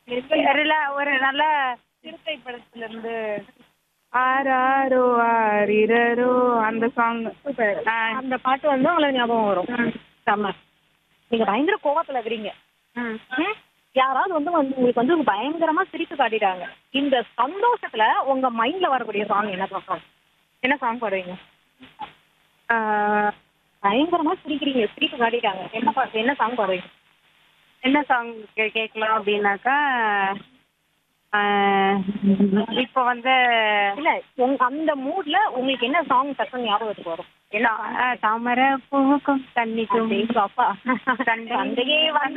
ரிலா- ஒரு நல்ல சிறுத்தை படத்துல இருந்து ஆராரோ ஆரிரரோ அந்த சாங் அந்த பாட்டு வந்து உங்களுக்கு ஞாபகம் வரும் செம்ம நீங்க பயங்கர கோவத்துல இருக்கிறீங்க ம்? யாராவது வந்து வந்து உங்களுக்கு வந்து பயங்கரமா சிரிப்பு காட்டிட்டாங்க இந்த சந்தோஷத்துல உங்க மைண்ட்ல வரக்கூடிய சாங் என்ன சாங் என்ன சாங் பாடுவீங்க பயங்கரமா சிரிக்கிறீங்க சிரிப்பு காட்டிட்டாங்க என்ன பாட்டு என்ன சாங் பாடுவீங்க என்ன சாங் கேட்கலாம் அப்படின்னாக்கா இப்போ வந்து இல்ல உங்க அந்த மூட்ல உங்களுக்கு என்ன சாங் டக்குன்னு ஞாபகத்துக்கு வரும் என்ன தாமரை பூவுக்கும் தண்ணிக்கும் அப்படிங்க அப்பா சண்டையே சண்டையே வந்து